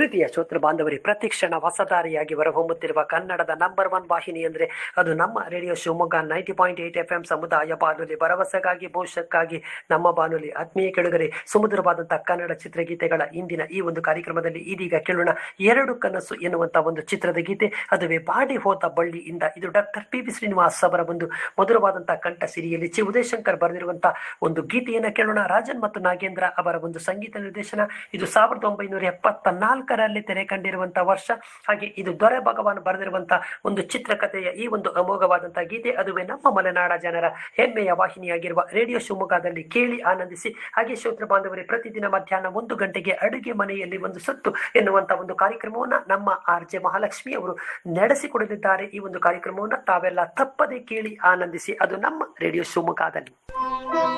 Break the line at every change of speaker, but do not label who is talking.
ಪ್ರೀತಿಯ ಶ್ರೋತೃ ಬಾಂಧವರೇ ಪ್ರತಿಕ್ಷಣ ಹೊಸದಾರಿಯಾಗಿ ಹೊರಹೊಮ್ಮುತ್ತಿರುವ ಕನ್ನಡದ ನಂಬರ್ ಒನ್ ವಾಹಿನಿ ಅಂದರೆ ಅದು ನಮ್ಮ radio Shivamogga ninety point eight F M ಸಮುದಾಯ ಬಾನುಲಿ ಭರವಸೆಗಾಗಿ ಭವಿಷ್ಯಕ್ಕಾಗಿ ನಮ್ಮ ಬಾನುಲಿ ಆತ್ಮೀಯ ಕೆಳಗರೆ ಸುಮಧುರವಾದಂತಹ ಕನ್ನಡ ಚಿತ್ರಗೀತೆಗಳ ಇಂದಿನ ಈ ಒಂದು ಕಾರ್ಯಕ್ರಮದಲ್ಲಿ ಇದೀಗ ಕೇಳೋಣ ಎರಡು ಕನಸು ಎನ್ನುವಂತ ಒಂದು ಚಿತ್ರದ ಗೀತೆ ಅದುವೇ ಬಾಡಿ ಹೋದ ಬಳ್ಳಿಯಿಂದ ಇದು ಡಾಕ್ಟರ್ ಪಿ ಬಿ ಶ್ರೀನಿವಾಸ್ ಅವರ ಒಂದು ಮಧುರವಾದಂತಹ ಕಂಠ ಸಿರಿಯಲ್ಲಿ ಚಿ ಉದಯಶಂಕರ್ ಬರೆದಿರುವಂತಹ ಒಂದು ಗೀತೆಯನ್ನು ಕೇಳೋಣ ರಾಜನ್ ಮತ್ತು ನಾಗೇಂದ್ರ ಅವರ ಒಂದು ಸಂಗೀತ ನಿರ್ದೇಶನ ಇದು ಸಾವಿರದ ಒಂಬೈನೂರ ಎಪ್ಪತ್ತ ನಾಲ್ಕರಲ್ಲಿ ತೆರೆ ಕಂಡಿರುವಂತಹ ವರ್ಷ ಹಾಗೆ ಇದು ದೊರೆ ಭಗವಾನ್ ಬರೆದಿರುವಂತಹ ಒಂದು ಚಿತ್ರಕಥೆಯ ಈ ಒಂದು ಅಮೋಘವಾದಂತಹ ಗೀತೆ ಅದುವೇ ನಮ್ಮ ಮಲೆನಾಡ ಜನರ ಹೆಮ್ಮೆಯ ವಾಹಿನಿಯಾಗಿರುವ ರೇಡಿಯೋ ಶಿವಮೊಗ್ಗದಲ್ಲಿ ಕೇಳಿ ಆನಂದಿಸಿ ಹಾಗೆ ಶ್ರೋತೃ ಬಾಂಧವರೇ ಪ್ರತಿದಿನ ಮಧ್ಯಾಹ್ನ ಒಂದು ಗಂಟೆಗೆ ಅಡುಗೆ ಮನೆಯಲ್ಲಿ ಒಂದು ಸುತ್ತು ಎನ್ನುವಂತ ಒಂದು ಕಾರ್ಯಕ್ರಮವನ್ನ ನಮ್ಮ ಆರ್ ಜೆ ಮಹಾಲಕ್ಷ್ಮಿ ಅವರು ನಡೆಸಿಕೊಡಲಿದ್ದಾರೆ ಈ ಒಂದು ಕಾರ್ಯಕ್ರಮವನ್ನ ತಾವೆಲ್ಲ ತಪ್ಪದೆ ಕೇಳಿ ಆನಂದಿಸಿ ಅದು ನಮ್ಮ ರೇಡಿಯೋ ಶಿವಮೊಗ್ಗದಲ್ಲಿ